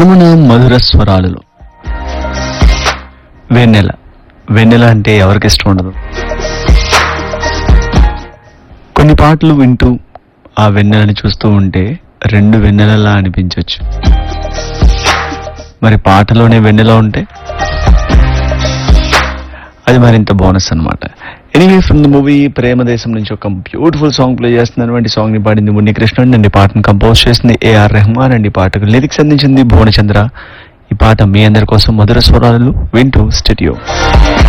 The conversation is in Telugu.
మనమున మధుర స్వరాలలో వెన్నెల వెన్నెల అంటే ఎవరికి ఇష్టం ఉండదు కొన్ని పాటలు వింటూ ఆ వెన్నెలని చూస్తూ ఉంటే రెండు వెన్నెలలా అనిపించవచ్చు మరి పాటలోనే వెన్నెల ఉంటే అది మరింత బోనస్ అన్నమాట anyway from the movie Prema Desam నుంచి ఒక బ్యూటిఫుల్ సాంగ్ ప్లే చేస్తున్నటువంటి సాంగ్ ని పాడింది మున్ని కృష్ణన్ అండి పాటను కంపోజ్ చేసింది ఏఆర్ రెహమాన్ అండి పాటకు లిరిక్స్ అందించింది భువనచంద్ర ఈ పాట మీ అందరి కోసం మధుర స్వరాలు వింటూ స్టూడియో